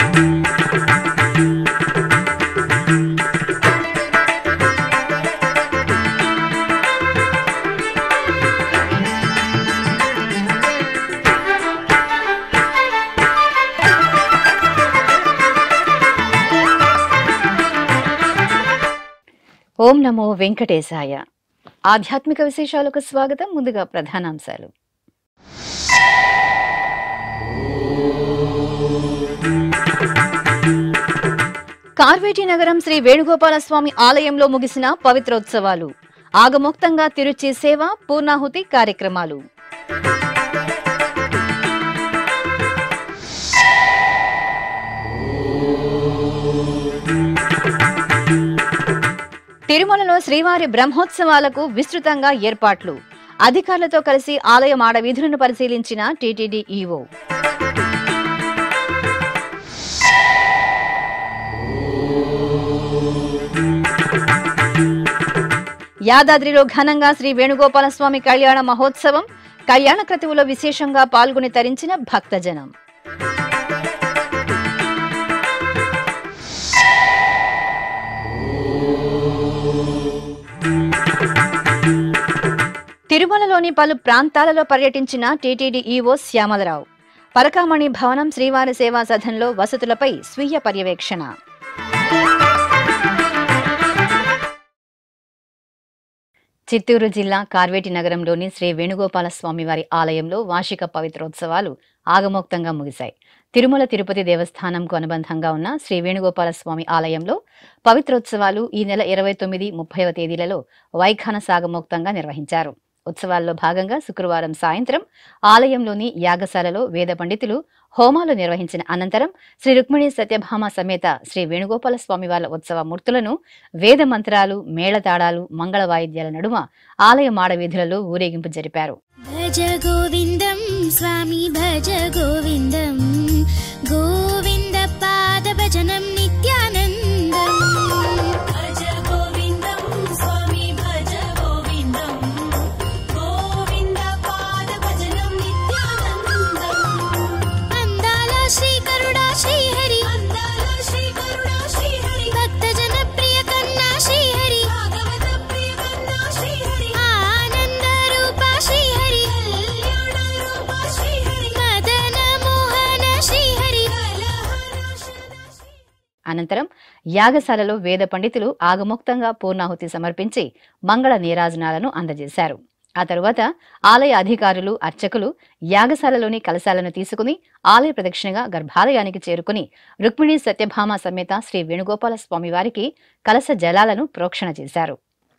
ఓం నమో వెంకటేశాయ ఆధ్యాత్మిక విశేషాలకు స్వాగతం ముందుగా ప్రధానాంశాలు కార్వేటి నగరం శ్రీ వేణుగోపాల స్వామి ఆలయంలో ముగిసిన పవిత్రోత్సవాలు ఆగమోక్తంగా తిరుచి సేవ పూర్ణాహుతి కార్యక్రమాలు తిరుమలలో శ్రీవారి బ్రహ్మోత్సవాలకు విస్తృతంగా ఏర్పాట్లు అధికారులతో కలిసి ఆలయం ఆడవీధులను పరిశీలించిన టీటీడీ ఈవో యాదాద్రిలో ఘనంగా శ్రీ వేణుగోపాల స్వామి కళ్యాణ మహోత్సవం కళ్యాణ క్రతువులో విశేషంగా పాల్గొని తరించిన భక్తజనం తిరుమలలోని పలు ప్రాంతాలలో పర్యటించిన టీటీడీ ఈవో శ్యామలరావు పరకామణి భవనం శ్రీవారి సేవా సదన్లో వసతులపై స్వీయ పర్యవేక్షణ చిత్తూరు జిల్లా కార్వేటి నగరంలోని శ్రీ వేణుగోపాల స్వామివారి ఆలయంలో వార్షిక పవిత్రోత్సవాలు ఆగమోక్తంగా ముగిశాయి తిరుమల తిరుపతి దేవస్థానంకు అనుబంధంగా ఉన్న శ్రీ వేణుగోపాల స్వామి ఆలయంలో పవిత్రోత్సవాలు ఈ నెల ఇరవై తొమ్మిది ముప్పైవ తేదీలలో వైఖాన సాగమోక్తంగా నిర్వహించారు ఉత్సవాల్లో భాగంగా శుక్రవారం సాయంత్రం ఆలయంలోని యాగశాలలో వేద పండితులు హోమాలు నిర్వహించిన అనంతరం శ్రీ రుక్మిణి సత్యభామ సమేత శ్రీ వేణుగోపాల స్వామివార్ల ఉత్సవ మూర్తులను వేద మంత్రాలు మేళతాళాలు మంగళ వాయిద్యాల నడుమ ఆలయ మాడవీధులలో ఊరేగింపు జరిపారు భజ గోవిందం స్వామి భజ గోవిందం గోవింద పాద భజనం నిత్యానందం భజ గోవిందం స్వామి భజ గోవిందం గోవింద పాద భజనం నిత్యానందం అందాల శ్రీ కరుడా శ్రీహరి అందాల శ్రీ కరుడా శ్రీహరి భక్త జన ప్రియ కన్నా శ్రీహరి భాగవత ప్రియ కన్నా శ్రీహరి ఆనంద రూప శ్రీహరి కళ్యాణ రూప శ్రీహరి మదన మోహన శ్రీహరి అనంతరం యాగశాలలో వేద పండితులు ఆగముక్తంగా పూర్ణాహుతి సమర్పించి మంగళ నీరాజనాలను అందజేశారు ఆ తరువాత ఆలయ అధికారులు అర్చకులు యాగశాలలోని కలశాలను తీసుకుని ఆలయ ప్రదక్షిణగా గర్భాలయానికి చేరుకుని రుక్మిణి సత్యభామ సమేత శ్రీ వేణుగోపాల స్వామివారికి కలశ జలాలను ప్రోక్షణ చేశారు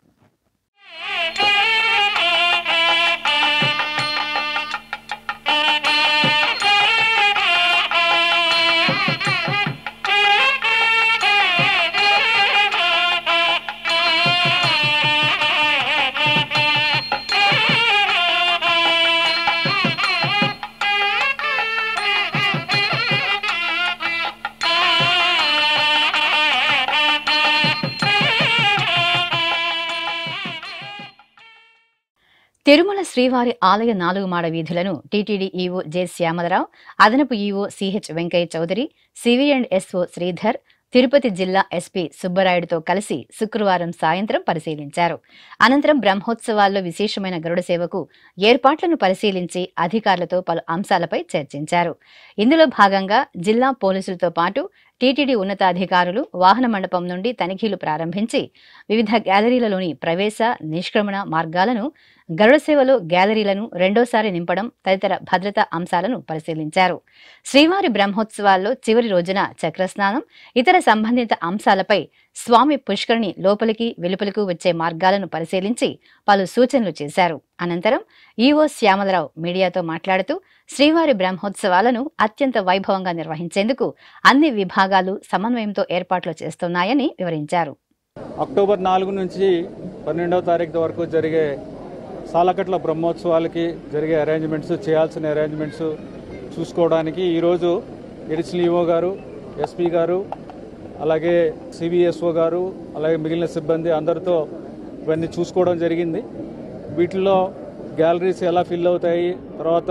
తిరుమల శ్రీవారి ఆలయ నాలుగు మాడ వీధులను టీటీడీ ఈవో జె శ్యామలరావు అదనపు EO CH Venkaiah Chowdary CV and SO Sridhar Tirupati జిల్లా ఎస్పీ సుబ్బరాయుడుతో కలిసి శుక్రవారం సాయంత్రం పరిశీలించారు అనంతరం బ్రహ్మోత్సవాల్లో విశేషమైన గరుడ సేవకు ఏర్పాట్లను పరిశీలించి అధికారులతో పలు అంశాలపై చర్చించారు ఇందులో భాగంగా జిల్లా పోలీసులతో పాటు టీటీడీ ఉన్నతాధికారులు వాహన మండపం నుండి తనిఖీలు ప్రారంభించి వివిధ గ్యాలరీలలోని ప్రవేశ నిష్క్రమణ మార్గాలను గరుడ సేవలో గ్యాలరీలను రెండోసారి నింపడం తదితర భద్రతా అంశాలను పరిశీలించారు శ్రీవారి బ్రహ్మోత్సవాల్లో చివరి రోజున చక్రస్నానం ఇతర సంబంధిత అంశాలపై స్వామి పుష్కరిణి లోపలికి వెలుపలకు వచ్చే మార్గాలను పరిశీలించి పలు సూచనలు చేశారు అనంతరం ఈవో శ్యామలరావు మీడియాతో మాట్లాడుతూ శ్రీవారి బ్రహ్మోత్సవాలను అత్యంత వైభవంగా నిర్వహించేందుకు అన్ని విభాగాలు సమన్వయంతో ఏర్పాట్లు చేస్తున్నాయని వివరించారు అక్టోబర్ నాలుగు నుంచి పన్నెండవ తారీఖు వరకు జరిగే సాలకట్ల బ్రహ్మోత్సవాలకి జరిగే అరేంజ్మెంట్స్ చేయాల్సిన అరేంజ్మెంట్స్ చూసుకోవడానికి ఈరోజు ఎడిషనల్ ఈఓ గారు ఎస్పీ గారు అలాగే సివిఎస్ఓ గారు అలాగే మిగిలిన సిబ్బంది అందరితో ఇవన్నీ చూసుకోవడం జరిగింది వీటిల్లో గ్యాలరీస్ ఎలా ఫిల్ అవుతాయి తర్వాత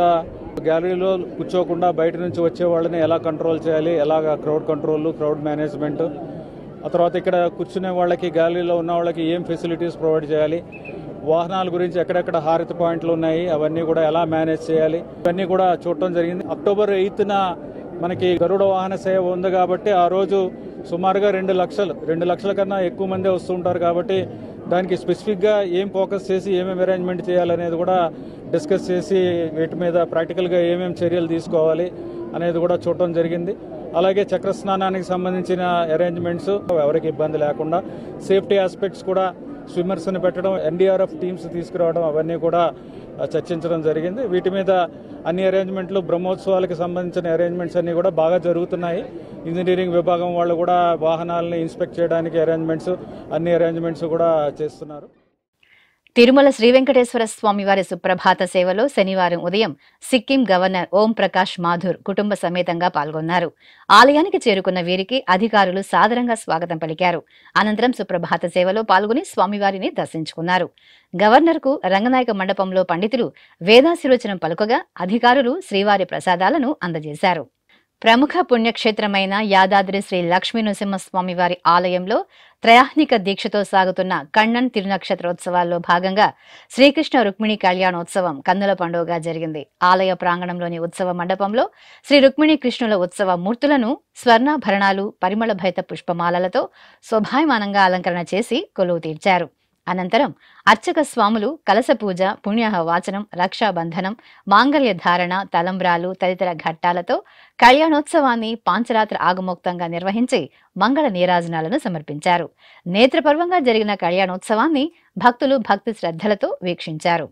గ్యాలరీలో కూర్చోకుండా బయట నుంచి వచ్చే వాళ్ళని ఎలా కంట్రోల్ చేయాలి ఎలాగ క్రౌడ్ కంట్రోల్ క్రౌడ్ మేనేజ్మెంట్ ఆ తర్వాత ఇక్కడ కూర్చునే వాళ్ళకి గ్యాలరీలో ఉన్న వాళ్ళకి ఏం ఫెసిలిటీస్ ప్రొవైడ్ చేయాలి వాహనాల గురించి ఎక్కడెక్కడ హారతి పాయింట్లు ఉన్నాయి అవన్నీ కూడా ఎలా మేనేజ్ చేయాలి ఇవన్నీ కూడా చూడటం జరిగింది అక్టోబర్ ఎయిత్న మనకి గరుడ వాహన సేవ ఉంది కాబట్టి ఆ రోజు సుమారుగా రెండు లక్షలు రెండు లక్షల కన్నా ఎక్కువ మంది వస్తుంటారు కాబట్టి దానికి స్పెసిఫిక్గా ఏం ఫోకస్ చేసి ఏమేమి అరేంజ్మెంట్ చేయాలనేది కూడా డిస్కస్ చేసి వీటి మీద ప్రాక్టికల్గా ఏమేమి చర్యలు తీసుకోవాలి అనేది కూడా చూడటం జరిగింది అలాగే చక్ర స్నానానికి సంబంధించిన అరేంజ్మెంట్స్ ఎవరికి ఇబ్బంది లేకుండా సేఫ్టీ ఆస్పెక్ట్స్ కూడా స్విమ్మర్స్ని పెట్టడం ఎన్డీఆర్ఎఫ్ టీమ్స్ తీసుకురావడం అవన్నీ కూడా ఆ, చర్చించడం జరిగింది వీటి మీద అన్ని అరేంజ్మెంట్లు బ్రహ్మోత్సవాలకు సంబంధించిన అరేంజ్మెంట్స్ అన్ని కూడా బాగా జరుగుతున్నాయి ఇంజనీరింగ్ విభాగం వాళ్ళు కూడా వాహనాలని ఇన్స్పెక్ట్ చేయడానికి అరేంజ్మెంట్స్ అన్ని అరేంజ్మెంట్స్ కూడా చేస్తున్నారు తిరుమల శ్రీ వెంకటేశ్వర స్వామి వారి సుప్రభాత సేవలో శనివారం ఉదయం సిక్కిం గవర్నర్ ఓం ప్రకాష్ మాథుర్ కుటుంబ సమేతంగా పాల్గొన్నారు ఆలయానికి చేరుకున్న వీరికి అధికారులు సాదరంగా స్వాగతం పలికారు అనంతరం సుప్రభాత సేవలో పాల్గొని స్వామివారిని దర్శించుకున్నారు గవర్నర్కు రంగనాయక మండపంలో పండితులు వేదాశిరోచనం పలుకగా అధికారులు శ్రీవారి ప్రసాదాలను అందజేశారు ప్రముఖ పుణ్యక్షేత్రమైన యాదాద్రి శ్రీ లక్ష్మీ నృసింహస్వామి వారి ఆలయంలో త్రయాహ్నిక దీక్షతో సాగుతున్న కണ്ണన్ తిరునక్షత్రోత్సవాల్లో భాగంగా శ్రీకృష్ణ రుక్మిణి కళ్యాణోత్సవం కన్నుల పండుగగా జరిగింది ఆలయ ప్రాంగణంలోని ఉత్సవ మండపంలో శ్రీ రుక్మిణి కృష్ణుల ఉత్సవ మూర్తులను స్వర్ణాభరణాలు పరిమళ భైత పుష్పమాలలతో శోభాయమానంగా అలంకరణ చేసి కొలువు తీర్చారు అనంతరం అర్చక స్వాములు కలస పూజ పుణ్యాహ వాచనం రక్షాబంధనం మాంగళ్య ధారణ తలంబ్రాలు తదితర ఘట్టాలతో కళ్యాణోత్సవాన్ని పాంచరాత్ర ఆగమోక్తంగా నిర్వహించి మంగళ నీరాజనాలను సమర్పించారు నేత్రపర్వంగా జరిగిన కళ్యాణోత్సవాన్ని భక్తులు భక్తి శ్రద్ధలతో వీక్షించారు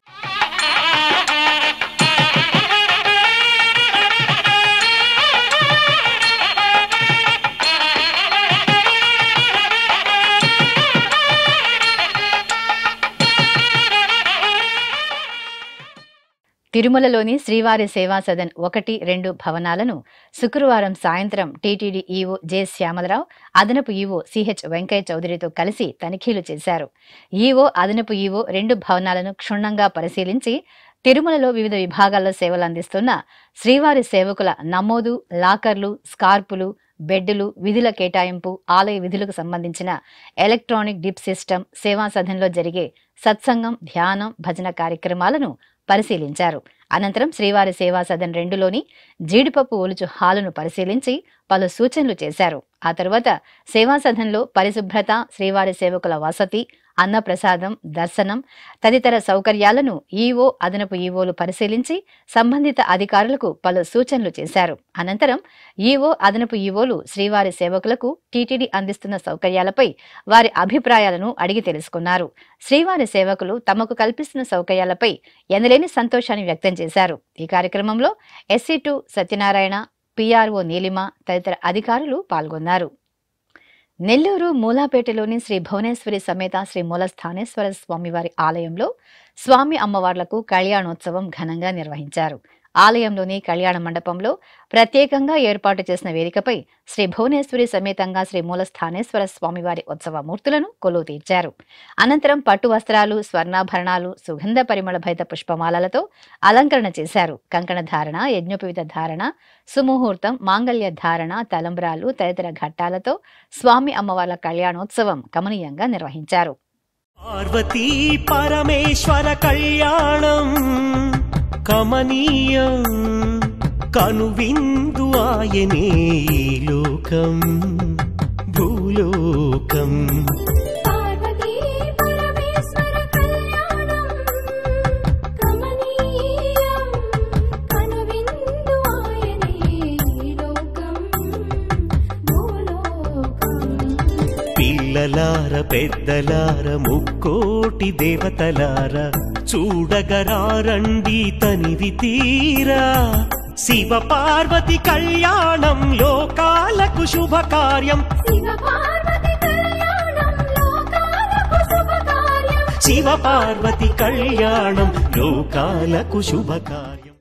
తిరుమలలోని శ్రీవారి సేవా సదన్ ఒకటి రెండు భవనాలను శుక్రవారం సాయంత్రం టీటీడీ ఈవో జె శ్యామలరావు అదనపు ఈవో సిహెచ్ వెంకయ్య చౌదరితో కలిసి తనిఖీలు చేశారు ఈవో అదనపు ఈవో రెండు భవనాలను క్షుణ్ణంగా పరిశీలించి తిరుమలలో వివిధ విభాగాల్లో సేవలు అందిస్తున్న శ్రీవారి సేవకుల నమోదు లాకర్లు స్కార్పులు బెడ్డులు విధుల కేటాయింపు ఆలయ విధులకు సంబంధించిన ఎలక్ట్రానిక్ డిప్ సిస్టమ్ సేవా సదన్లో జరిగే సత్సంగం ధ్యానం భజన కార్యక్రమాలను పరిశీలించారు అనంతరం శ్రీవారి సేవా సదన్ రెండులోని జీడిపప్పు ఒలుచు హాలును పరిశీలించి పలు సూచనలు చేశారు ఆ తరువాత సేవా సదన్లో పరిశుభ్రత శ్రీవారి సేవకుల వసతి అన్నప్రసాదం దర్శనం తదితర సౌకర్యాలను ఈవో అదనపు ఈవోలు పరిశీలించి సంబంధిత అధికారులకు పలు సూచనలు చేశారు అనంతరం ఈవో అదనపు ఈవోలు శ్రీవారి సేవకులకు టీటీడీ అందిస్తున్న సౌకర్యాలపై వారి అభిప్రాయాలను అడిగి తెలుసుకున్నారు శ్రీవారి సేవకులు తమకు కల్పిస్తున్న సౌకర్యాలపై ఎనలేని సంతోషాన్ని వ్యక్తం చేశారు ఈ కార్యక్రమంలో SC two Satyanarayana PRO Neelima తదితర అధికారులు పాల్గొన్నారు నెల్లూరు మూలాపేటలోని శ్రీ భువనేశ్వరి సమేత శ్రీ మూలస్థానేశ్వర స్వామివారి ఆలయంలో స్వామి అమ్మవార్లకు కళ్యాణోత్సవం ఘనంగా నిర్వహించారు ఆలయంలోని కళ్యాణ మండపంలో ప్రత్యేకంగా ఏర్పాటు చేసిన వేదికపై శ్రీ భువనేశ్వరి సమేతంగా శ్రీ మూలస్థానేశ్వర స్వామివారి ఉత్సవ మూర్తులను కొలువు తీర్చారు అనంతరం పట్టు వస్త్రాలు స్వర్ణాభరణాలు సుగంధ పరిమళ భైత పుష్పమాలలతో అలంకరణ చేశారు కంకణ ధారణ యజ్ఞోపవిత ధారణ సుముహూర్తం మాంగళ్య ధారణ తలంబ్రాలు తదితర ఘట్టాలతో స్వామి అమ్మవార్ల కళ్యాణోత్సవం కమనీయంగా నిర్వహించారు పార్వతీ పరమేశ్వర కళ్యాణం కమనీయం కనువిందు ఆయనే ఈ లోకం భూలోకం పార్వతీ పరమేశ్వర కళ్యాణం కమనీయం కనువిందు ఆయనే లోకం భూలోకం పిల్లలార పెద్దలార ముక్కోటి దేవతలార చూడగరారండి తనివి తీరా శివ పార్వతి కళ్యాణం లోకాలకు శుభకార్యం శివ పార్వతి కళ్యాణం లోకాలకు శుభకార్యం శివ పార్వతి కళ్యాణం లోకాలకు శుభకార్యం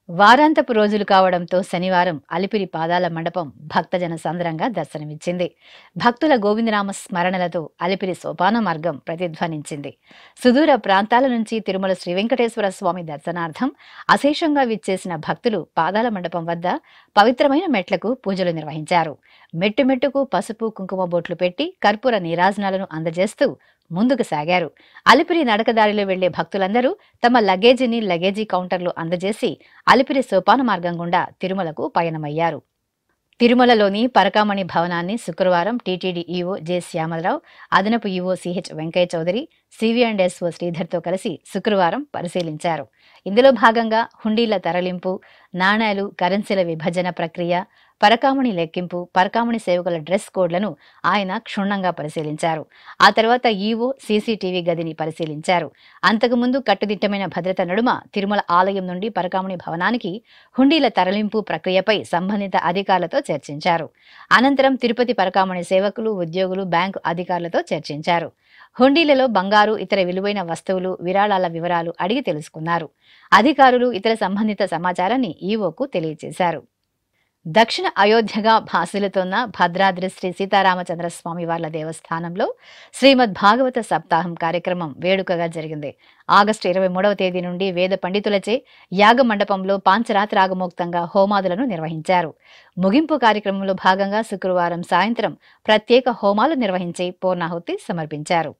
వారాంతపు రోజులు కావడంతో శనివారం అలిపిరి పాదాల మండపం భక్తజన సంద్రంగా దర్శనమిచ్చింది భక్తుల గోవిందనామ స్మరణలతో అలిపిరి సోపాన మార్గం ప్రతిధ్వనించింది సుదూర ప్రాంతాల నుంచి తిరుమల శ్రీ వెంకటేశ్వర స్వామి దర్శనార్థం అశేషంగా విచ్చేసిన భక్తులు పాదాల మండపం వద్ద పవిత్రమైన మెట్లకు పూజలు నిర్వహించారు మెట్టు మెట్టుకు పసుపు కుంకుమ బొట్లు పెట్టి కర్పూర నీరాజనాలను అందజేస్తూ ముందుకు సాగారు అలిపిరి నడకదారిలో వెళ్లే భక్తులందరూ తమ లగేజీని లగేజీ కౌంటర్లు అందజేసి అలిపిరి సోపాన మార్గం గుండా తిరుమలకు పయనమయ్యారు తిరుమలలోని పరకామణి భవనాన్ని శుక్రవారం టీటీడీ ఈవో జె శ్యామలరావు అదనపు EO CH Venkaiah Chowdary CV and SO శ్రీధర్తో కలిసి శుక్రవారం పరిశీలించారు ఇందులో భాగంగా హుండీల తరలింపు నాణేలు కరెన్సీల విభజన ప్రక్రియ పరకామణి లెక్కింపు పరకామణి సేవకుల డ్రెస్ కోడ్లను ఆయన క్షుణ్ణంగా పరిశీలించారు ఆ తర్వాత ఈవో సీసీటీవీ గదిని పరిశీలించారు అంతకుముందు కట్టుదిట్టమైన భద్రత నడుమ తిరుమల ఆలయం నుండి పరకామణి భవనానికి హుండీల తరలింపు ప్రక్రియపై సంబంధిత అధికారులతో చర్చించారు అనంతరం తిరుపతి పరకామణి సేవకులు ఉద్యోగులు బ్యాంకు అధికారులతో చర్చించారు హుండీలలో బంగారు ఇతర విలువైన వస్తువులు విరాళాల వివరాలు అడిగి తెలుసుకున్నారు అధికారులు ఇతర సంబంధిత సమాచారాన్ని ఈవోకు తెలియజేశారు దక్షిణ అయోధ్యగా భాసిల్లుతోన్న భద్రాద్రి శ్రీ సీతారామచంద్ర స్వామి వార్ల దేవస్థానంలో శ్రీమద్ భాగవత సప్తాహం కార్యక్రమం వేడుకగా జరిగింది ఆగస్టు ఇరవై మూడవ తేదీ నుండి వేద పండితులచే యాగ మండపంలో పాంచరాత్రాగమోక్తంగా హోమాదులను నిర్వహించారు ముగింపు కార్యక్రమంలో భాగంగా శుక్రవారం సాయంత్రం ప్రత్యేక హోమాలు నిర్వహించి పూర్ణాహుతి సమర్పించారు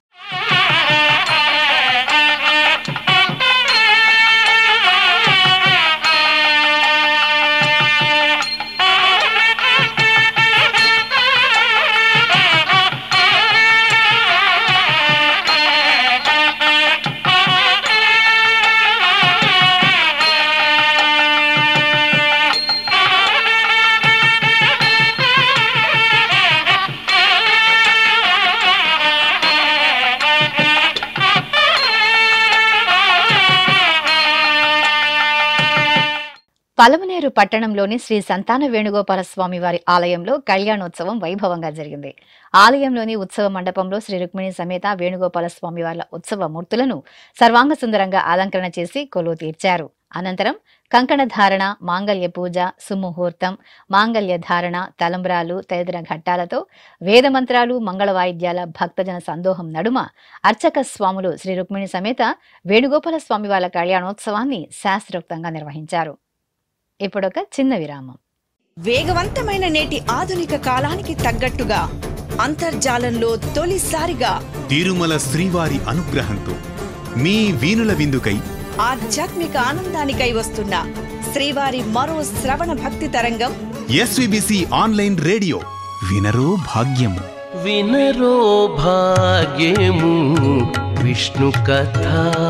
పలమనేరు పట్టణంలోని శ్రీ సంతాన వేణుగోపాల స్వామి వారి ఆలయంలో కళ్యాణోత్సవం వైభవంగా జరిగింది ఆలయంలోని ఉత్సవ మండపంలో శ్రీ రుక్మిణి సమేత వేణుగోపాల స్వామి వార్ల ఉత్సవ మూర్తులను సర్వాంగ సుందరంగా అలంకరణ చేసి కొలువు తీర్చారు అనంతరం కంకణ ధారణ మాంగళ్య పూజ సుముహూర్తం మాంగళ్య ధారణ తలంబ్రాలు తదితర ఘట్టాలతో వేదమంత్రాలు మంగళ వాయిద్యాల భక్తజన సందోహం నడుమ అర్చక స్వాములు శ్రీ రుక్మిణి సమేత వేణుగోపాల స్వామి వార్ల కళ్యాణోత్సవాన్ని శాస్త్రోక్తంగా నిర్వహించారు ఇప్పుడొక చిన్న విరామం వేగవంతమైన నేటి ఆధునిక కాలానికి తగ్గట్టుగా అంతర్జాలంలో తొలిసారిగా తిరుమల శ్రీవారి అనుగ్రహంతో మీ వీణుల విందుకై ఆధ్యాత్మిక ఆనందానికై వస్తున్న శ్రీవారి మరో శ్రవణ భక్తి తరంగం ఎస్విబిసి ఆన్లైన్ రేడియో వినరో భాగ్యము వినరో భాగ్యము విష్ణు కథ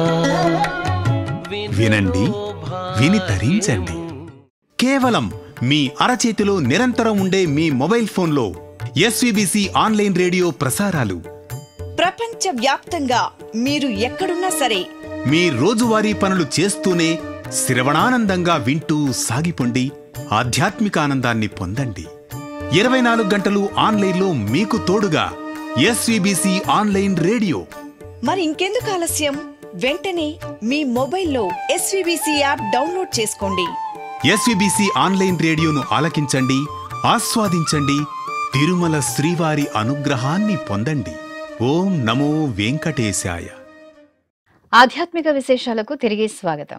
వినండి, విని తరించండి. కేవలం మీ అరచేతిలో నిరంతరం ఉండే మీ మొబైల్ ఫోన్లో ఎస్విబిసి ఆన్లైన్ రేడియో ప్రసారాలు ప్రపంచ వ్యాప్తంగా మీరు ఎక్కడున్నా సరే మీ రోజువారీ పనులు చేస్తూనే శ్రవణానందంగా వింటూ సాగిపోండి ఆధ్యాత్మిక ఆనందాన్ని పొందండి ఇరవై నాలుగు గంటలు ఆన్లైన్లో మీకు తోడుగా ఎస్విబిసి ఆన్లైన్ రేడియో మరి ఇంకెందుకు ఆలస్యం వెంటనే మీ మొబైల్లో ఎస్వీబీసీ యాప్ డౌన్లోడ్ చేసుకోండి ఎస్విబిసి ఆన్లైన్ రేడియోను ఆలకించండి ఆస్వాదించండి తిరుమల శ్రీవారి అనుగ్రహాన్ని పొందండి ఓం నమో వెంకటేశాయ ఆధ్యాత్మిక విశేషాలకు తిరిగి స్వాగతం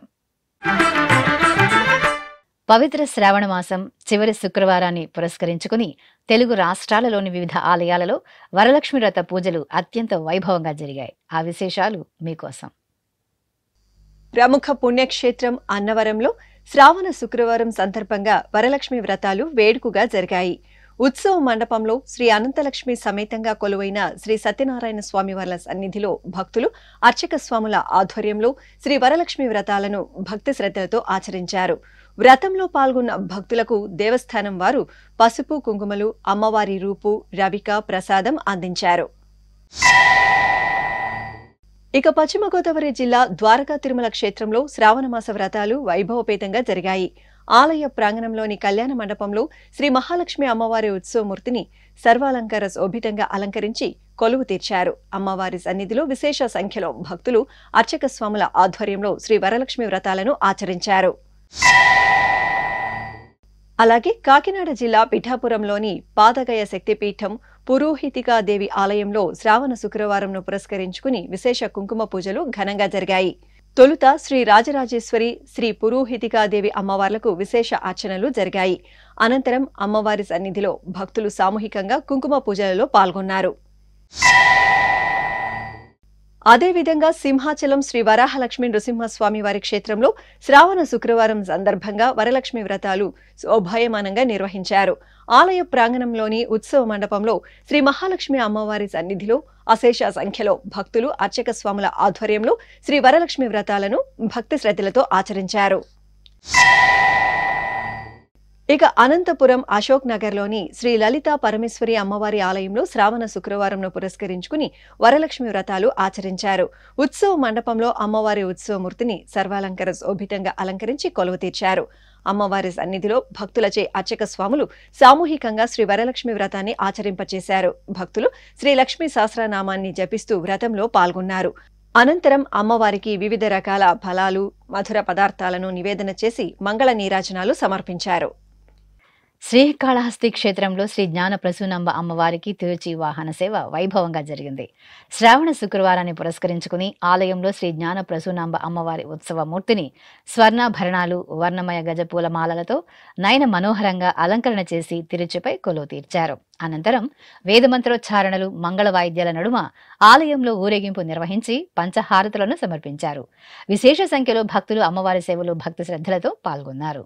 పవిత్ర శ్రావణ మాసం చివరి శుక్రవారాన్ని పురస్కరించుకుని తెలుగు రాష్ట్రాలలోని వివిధ ఆలయాలలో వరలక్ష్మి వ్రత పూజలు అత్యంత వైభవంగా జరిగాయి ఆ విశేషాలు మీకోసం ప్రముఖ పుణ్యక్షేత్రం అన్నవరంలో శ్రావణ శుక్రవారం సందర్భంగా వరలక్ష్మి వ్రతాలు వేడుకగా జరిగాయి ఉత్సవ మండపంలో శ్రీ అనంతలక్ష్మి సమేతంగా కొలువైన శ్రీ సత్యనారాయణ స్వామి వార్ల సన్నిధిలో భక్తులు అర్చక స్వాముల ఆధ్వర్యంలో శ్రీ వరలక్ష్మి వ్రతాలను భక్తి శ్రద్ధలతో ఆచరించారు వ్రతంలో పాల్గొన్న భక్తులకు దేవస్థానం వారు పసుపు కుంకుమలు అమ్మవారి రూపు రవిక ప్రసాదం అందించారు ఇక పశ్చిమ గోదావరి జిల్లా ద్వారకా తిరుమల క్షేత్రంలో శ్రావణమాస వ్రతాలు వైభవపేతంగా జరిగాయి ఆలయ ప్రాంగణంలోని కళ్యాణ మండపంలో శ్రీ మహాలక్ష్మి అమ్మవారి ఉత్సవమూర్తిని సర్వాలంకార శోభితంగా అలంకరించి కొలువు తీర్చారు అమ్మవారి సన్నిధిలో విశేష సంఖ్యలో భక్తులు అర్చక స్వాముల ఆధ్వర్యంలో శ్రీ వరలక్ష్మి వ్రతాలను ఆచరించారు అలాగే కాకినాడ జిల్లా పిఠాపురంలోని పాదగయ శక్తిపీఠం పురోహితికాదేవి ఆలయంలో శ్రావణ శుక్రవారంను పురస్కరించుకుని విశేష కుంకుమ పూజలు ఘనంగా జరిగాయి తొలుత శ్రీ రాజరాజేశ్వరి శ్రీ పురోహితికాదేవి అమ్మవార్లకు విశేష అర్చనలు జరిగాయి అనంతరం అమ్మవారి సన్నిధిలో భక్తులు సామూహికంగా కుంకుమ పూజలలో పాల్గొన్నారు అదేవిధంగా సింహాచలం శ్రీ వరాహలక్ష్మి నృసింహస్వామి వారి క్షేత్రంలో శ్రావణ శుక్రవారం సందర్భంగా వరలక్ష్మి వ్రతాలు శోభాయమానంగా నిర్వహించారు ఆలయ ప్రాంగణంలోని ఉత్సవ మండపంలో శ్రీ మహాలక్ష్మి అమ్మవారి సన్నిధిలో అశేష సంఖ్యలో భక్తులు అర్చక స్వాముల ఆధ్వర్యంలో శ్రీ వరలక్ష్మి వ్రతాలను భక్తి శ్రద్ధలతో ఆచరించారు ఇక అనంతపురం అశోక్ నగర్లోని శ్రీ లలిత పరమేశ్వరి అమ్మవారి ఆలయంలో శ్రావణ శుక్రవారంను పురస్కరించుకుని వరలక్ష్మి వ్రతాలు ఆచరించారు ఉత్సవ మండపంలో అమ్మవారి ఉత్సవమూర్తిని సర్వాలంకర శోభితంగా అలంకరించి కొలువు తీర్చారు అమ్మవారి సన్నిధిలో భక్తులచే అర్చక స్వాములు సామూహికంగా శ్రీ వరలక్ష్మి వ్రతాన్ని ఆచరింపచేశారు భక్తులు శ్రీ లక్ష్మీ సహస్రనామాన్ని జపిస్తూ వ్రతంలో పాల్గొన్నారు అనంతరం అమ్మవారికి వివిధ రకాల ఫలాలు మధుర పదార్థాలను నివేదన చేసి మంగళ నీరాజనాలు సమర్పించారు శ్రీకాళహస్తి క్షేత్రంలో శ్రీ జ్ఞాన ప్రసూనంబ అమ్మవారికి తిరుచి వాహన సేవ వైభవంగా జరిగింది శ్రావణ శుక్రవారాన్ని పురస్కరించుకుని ఆలయంలో శ్రీ జ్ఞాన ప్రసూనాంబ అమ్మవారి ఉత్సవ మూర్తిని స్వర్ణాభరణాలు వర్ణమయ గజపూల మాలలతో నయన మనోహరంగా అలంకరణ చేసి తిరుచిపై కొలువు తీర్చారు అనంతరం వేదమంత్రోచ్చారణలు మంగళ వాయిద్యాల నడుమ ఆలయంలో ఊరేగింపు నిర్వహించి పంచహారతులను సమర్పించారు విశేష సంఖ్యలో భక్తులు అమ్మవారి సేవలు భక్తి శ్రద్ధలతో పాల్గొన్నారు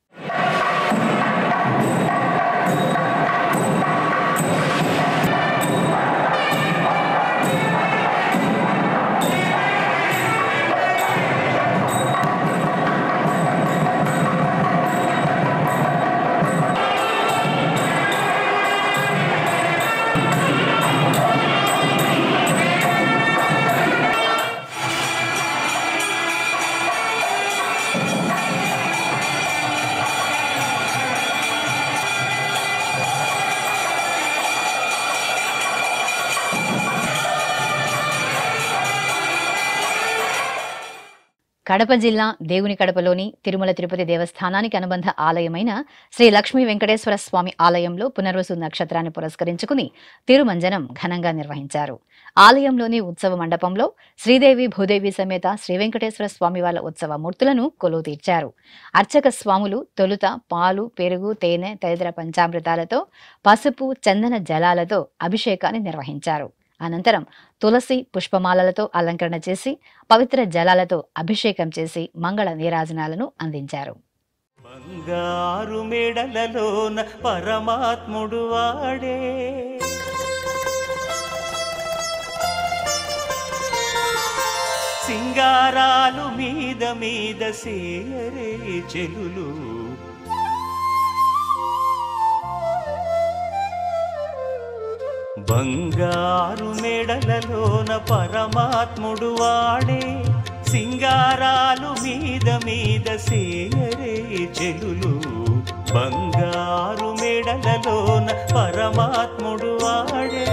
కడప జిల్లా దేవుని కడపలోని తిరుమల తిరుపతి దేవస్థానానికి అనుబంధ ఆలయమైన శ్రీ లక్ష్మీ వెంకటేశ్వర స్వామి ఆలయంలో పునర్వసు నక్షత్రాన్ని పురస్కరించుకుని తిరుమంజనం ఘనంగా నిర్వహించారు ఆలయంలోని ఉత్సవ మండపంలో శ్రీదేవి భూదేవి సమేత శ్రీ వెంకటేశ్వర స్వామి వాళ్ళ ఉత్సవ మూర్తులను కొలువు తీర్చారు అర్చక స్వాములు తొలుత పాలు పెరుగు తేనె తదితర పంచామృతాలతో పసుపు చందన జలాలతో అభిషేకాన్ని నిర్వహించారు అనంతరం తులసి పుష్పమాలలతో అలంకరణ చేసి పవిత్ర జలాలతో అభిషేకం చేసి మంగళ నీరాజనాలను అందించారు బంగారు మెడలలోన పరమాత్ముడు వాడే సింగారాలు మీద మీద సేయరే చెలులు బంగారు మెడలలోన పరమాత్ముడు వాడే సింగారాలు మీద మీద సేయరే చెలులు బంగారు మెడలలోన పరమాత్ముడు వాడే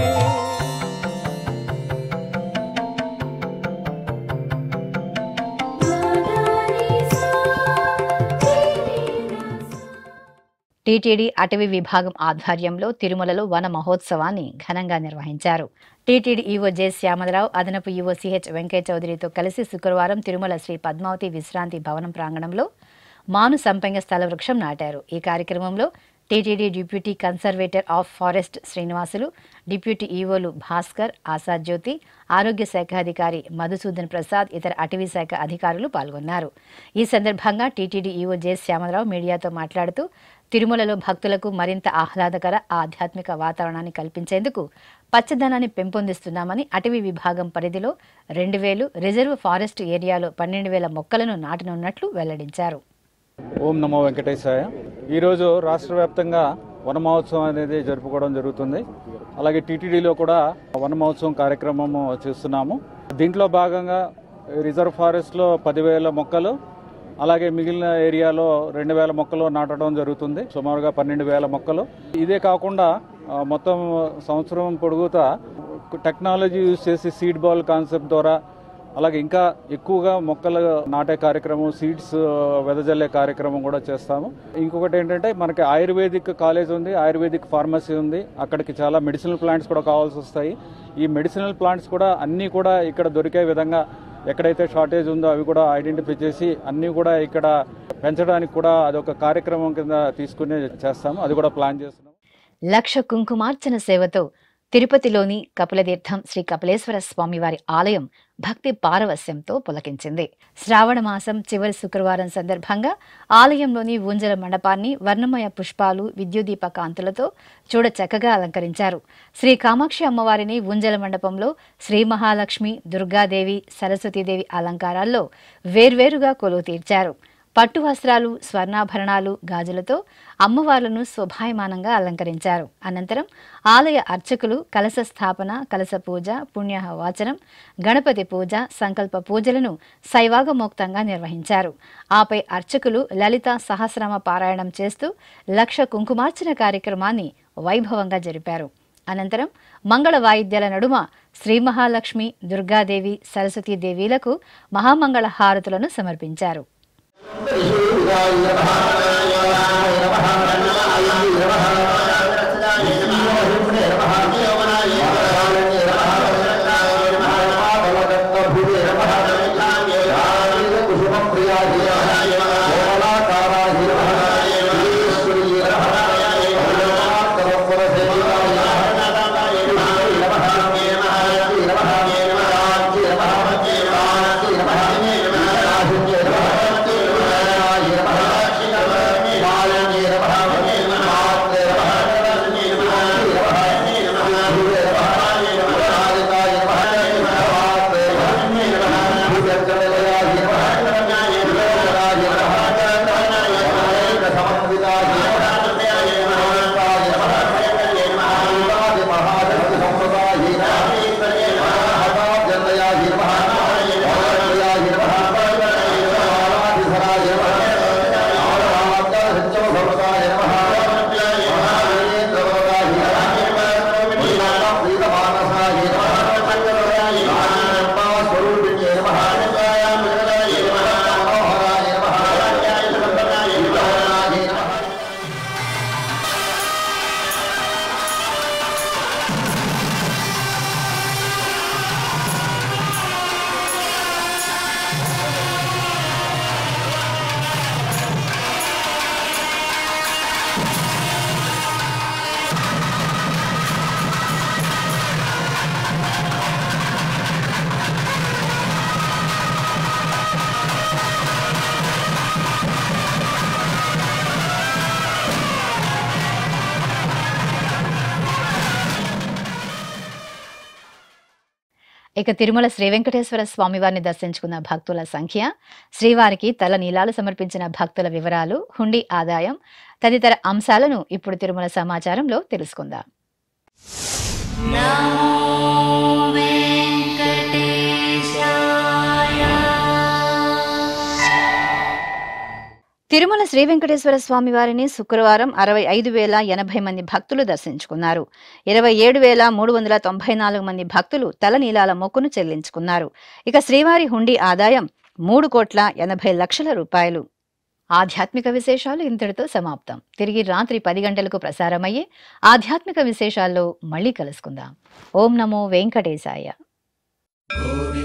టీటీడీ అటవీ విభాగం ఆధ్వర్యంలో తిరుమలలో వన మహోత్సవాన్ని ఘనంగా నిర్వహించారు టీటీడీ ఈవో జె శ్యామలరావు అదనపు ఈవో సిహెచ్ వెంకయ్య చౌదరితో కలిసి శుక్రవారం తిరుమల శ్రీ పద్మావతి విశ్రాంతి భవనం ప్రాంగణంలో మాను సంపంగ స్థల వృక్షం నాటారు ఈ కార్యక్రమంలో TTD deputy conservator of forest Srinivasulu deputy ఈవోలు భాస్కర్ ఆశాద్ జ్యోతి ఆరోగ్య శాఖ అధికారి మధుసూదన్ ప్రసాద్ ఇతర అటవీ శాఖ అధికారులు పాల్గొన్నారు ఈ సందర్భంగా టీటీడీ ఈవో జె శ్యామలరావు మీడియాతో మాట్లాడుతూ తిరుమలలో భక్తులకు మరింత ఆహ్లాదకర ఆధ్యాత్మిక వాతావరణాన్ని కల్పించేందుకు పచ్చదనాన్ని పెంపొందిస్తున్నామని అటవీ విభాగం పరిధిలో రెండు వేలు రిజర్వ్ ఫారెస్ట్ ఏరియాలో పన్నెండు వేల మొక్కలను నాటనున్నట్లు వెల్లడించారు ఓం నమో వెంకటేశాయ ఈరోజు రాష్ట్ర వ్యాప్తంగా వన మహోత్సవం అనేది జరుపుకోవడం జరుగుతుంది అలాగే టీటీడీలో కూడా వన మహోత్సవం కార్యక్రమం చేస్తున్నాము దీంట్లో భాగంగా రిజర్వ్ ఫారెస్ట్లో పదివేల మొక్కలు అలాగే మిగిలిన ఏరియాలో రెండు వేల మొక్కలు నాటడం జరుగుతుంది సుమారుగా పన్నెండు వేల మొక్కలు ఇదే కాకుండా ఆ, మొత్తం సంవత్సరం పొడుగుతా టెక్నాలజీ యూజ్ చేసి సీడ్ బాల్ కాన్సెప్ట్ ద్వారా అలాగే ఇంకా ఎక్కువగా మొక్కలు నాటే కార్యక్రమం సీడ్స్ వెదజల్లే కార్యక్రమం కూడా చేస్తాము ఇంకొకటి ఏంటంటే మనకి ఆయుర్వేదిక్ కాలేజ్ ఉంది ఆయుర్వేదిక్ ఫార్మసీ ఉంది అక్కడికి చాలా మెడిసినల్ ప్లాంట్స్ కూడా కావాల్సి వస్తాయి ఈ మెడిసినల్ ప్లాంట్స్ కూడా అన్నీ కూడా ఇక్కడ దొరికే విధంగా ఎక్కడైతే షార్టేజ్ ఉందో అవి కూడా ఐడెంటిఫై చేసి అన్నీ కూడా ఇక్కడ పెంచడానికి కూడా అదొక కార్యక్రమం కింద తీసుకుని చేస్తాము అది కూడా ప్లాన్ చేస్తున్నాం లక్ష కుంకుమార్చన సేవతో తిరుపతిలోని కపిలతీర్థం శ్రీ కపిలేశ్వర స్వామివారి ఆలయం భక్తి పారవస్యంతో పులకించింది శ్రావణ మాసం చివరి శుక్రవారం సందర్భంగా ఆలయంలోని ఊంజల మండపాన్ని వర్ణమయ పుష్పాలు విద్యుదీప కాంతులతో చూడ చక్కగా అలంకరించారు శ్రీ కామాక్షి అమ్మవారిని ఊంజల మండపంలో శ్రీ మహాలక్ష్మి దుర్గాదేవి సరస్వతీదేవి అలంకారాల్లో వేర్వేరుగా కొలువు తీర్చారు పట్టు వస్త్రాలు స్వర్ణాభరణాలు గాజులతో అమ్మవార్లను శోభాయమానంగా అలంకరించారు అనంతరం ఆలయ అర్చకులు కలశ స్థాపన కలశ పూజ పుణ్యాహ వాచనం గణపతి పూజ సంకల్ప పూజలను శైవాగమోక్తంగా నిర్వహించారు ఆపై అర్చకులు లలిత సహస్రమ పారాయణం చేస్తూ లక్ష కుంకుమార్చన కార్యక్రమాన్ని వైభవంగా జరిపారు అనంతరం మంగళ వాయిద్యాల నడుమ శ్రీ మహాలక్ష్మి దుర్గాదేవి సరస్వతీదేవీలకు మహామంగళ హారతులను సమర్పించారు ఇక తిరుమల శ్రీ వెంకటేశ్వర స్వామివారిని దర్శించుకున్న భక్తుల సంఖ్య శ్రీవారికి తల నీలాలు సమర్పించిన భక్తుల వివరాలు హుండీ ఆదాయం తదితర అంశాలను ఇప్పుడు తిరుమల సమాచారంలో తెలుసుకుందాం తిరుమల శ్రీ వెంకటేశ్వర స్వామి వారిని శుక్రవారం అరవై ఐదు వేల ఎనభై మంది భక్తులు దర్శించుకున్నారు ఇరవై ఏడు వేల మూడు వందల తొంభై నాలుగు మంది భక్తులు తలనీలాల మొక్కును చెల్లించుకున్నారు ఇక శ్రీవారి హుండీ ఆదాయం మూడు కోట్ల ఎనభై లక్షల రూపాయలు ఆధ్యాత్మిక విశేషాలు ఇంతటితో సమాప్తం తిరిగి రాత్రి పది గంటలకు ప్రసారమయ్యే ఆధ్యాత్మిక విశేషాల్లో మళ్ళీ కలుసుకుందాం ఓం నమో వెంకటేశాయ గోవింద